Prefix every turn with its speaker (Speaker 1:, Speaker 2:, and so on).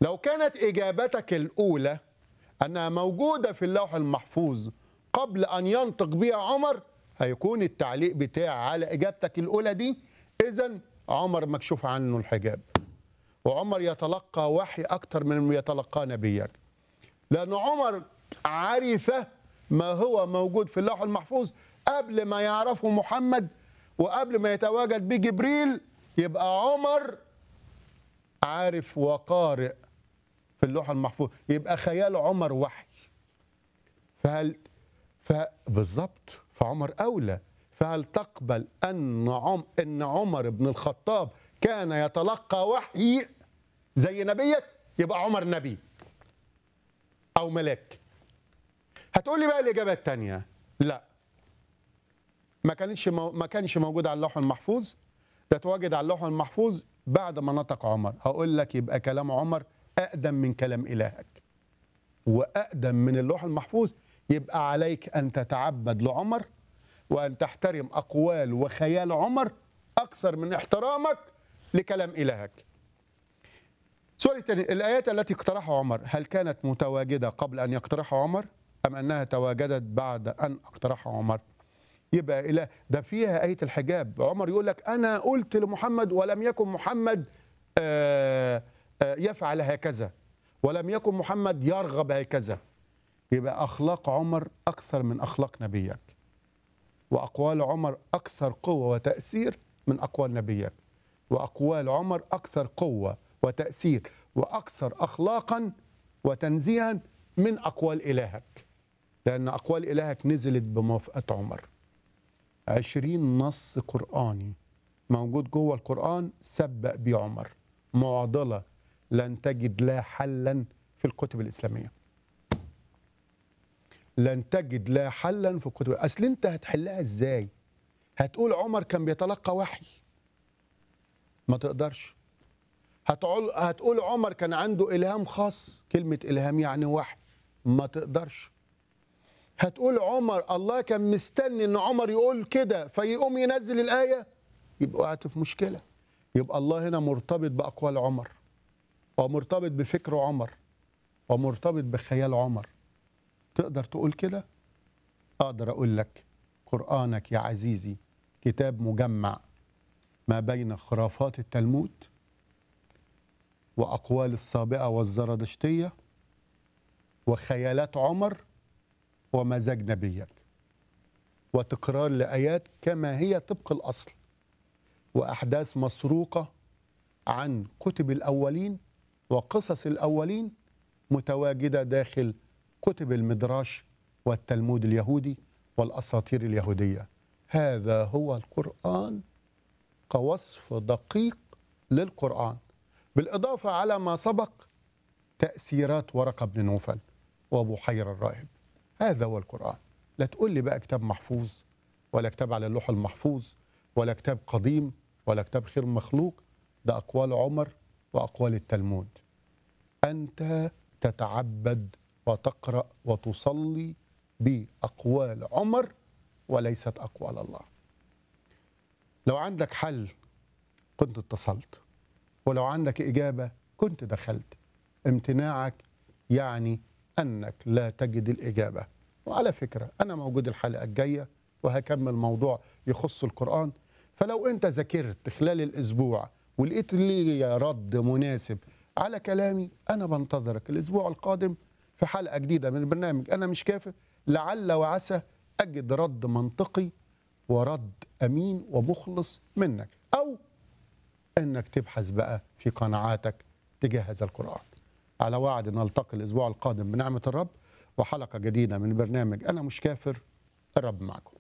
Speaker 1: لو كانت إجابتك الأولى أنها موجودة في اللوح المحفوظ قبل أن ينطق بها عمر هيكون التعليق بتاعي على إجابتك الأولى دي إذا عمر مكشوف عنه الحجاب وعمر يتلقى وحي أكتر من يتلقى نبيك لأن عمر عرف ما هو موجود في اللوح المحفوظ قبل ما يعرفه محمد وقبل ما يتواجد به جبريل يبقى عمر عارف وقارئ في اللوح المحفوظ يبقى خيال عمر وحي فهل ف... بالظبط فعمر اولى فهل تقبل ان عم... ان عمر بن الخطاب كان يتلقى وحي زي نبيك يبقى عمر نبي او ملاك هتقول لي بقى الاجابه الثانيه لا ما كانش مو... ما كانش موجود على اللوح المحفوظ ده تواجد على اللوح المحفوظ بعد ما نطق عمر هقول لك يبقى كلام عمر اقدم من كلام الهك واقدم من اللوح المحفوظ يبقى عليك ان تتعبد لعمر وان تحترم اقوال وخيال عمر اكثر من احترامك لكلام الهك سؤال الثاني الايات التي اقترحها عمر هل كانت متواجده قبل ان يقترحها عمر ام انها تواجدت بعد ان اقترحها عمر يبقى إله ده فيها آية الحجاب عمر يقول لك أنا قلت لمحمد ولم يكن محمد آآ آآ يفعل هكذا ولم يكن محمد يرغب هكذا يبقى أخلاق عمر أكثر من أخلاق نبيك وأقوال عمر أكثر قوة وتأثير من أقوال نبيك وأقوال عمر أكثر قوة وتأثير وأكثر أخلاقا وتنزيها من أقوال إلهك لأن أقوال إلهك نزلت بموافقة عمر عشرين نص قرآني موجود جوه القرآن سبق بيه عمر معضلة لن تجد لها حلا في الكتب الإسلامية لن تجد لها حلا في الكتب أصل أنت هتحلها إزاي هتقول عمر كان بيتلقى وحي ما تقدرش هتقول هتقول عمر كان عنده إلهام خاص كلمة إلهام يعني وحي ما تقدرش هتقول عمر الله كان مستني ان عمر يقول كده فيقوم ينزل الايه يبقى وقعت في مشكله يبقى الله هنا مرتبط باقوال عمر ومرتبط بفكر عمر ومرتبط بخيال عمر تقدر تقول كده اقدر اقول لك قرانك يا عزيزي كتاب مجمع ما بين خرافات التلمود واقوال السابقه والزرادشتيه وخيالات عمر ومزاج نبيك وتكرار لآيات كما هي طبق الأصل وأحداث مسروقة عن كتب الأولين وقصص الأولين متواجدة داخل كتب المدراش والتلمود اليهودي والأساطير اليهودية هذا هو القرآن كوصف دقيق للقرآن بالإضافة على ما سبق تأثيرات ورقة بن نوفل وبحير الراهب هذا هو القرآن لا تقول لي بقى كتاب محفوظ ولا كتاب على اللوح المحفوظ ولا كتاب قديم ولا كتاب خير مخلوق ده أقوال عمر وأقوال التلمود أنت تتعبد وتقرأ وتصلي بأقوال عمر وليست أقوال الله لو عندك حل كنت اتصلت ولو عندك إجابة كنت دخلت امتناعك يعني انك لا تجد الاجابه وعلى فكره انا موجود الحلقه الجايه وهكمل موضوع يخص القران فلو انت ذاكرت خلال الاسبوع ولقيت لي رد مناسب على كلامي انا بنتظرك الاسبوع القادم في حلقه جديده من البرنامج انا مش كافر لعل وعسى اجد رد منطقي ورد امين ومخلص منك او انك تبحث بقى في قناعاتك تجاه هذا القران على وعد نلتقي الاسبوع القادم بنعمه الرب وحلقه جديده من برنامج انا مش كافر الرب معكم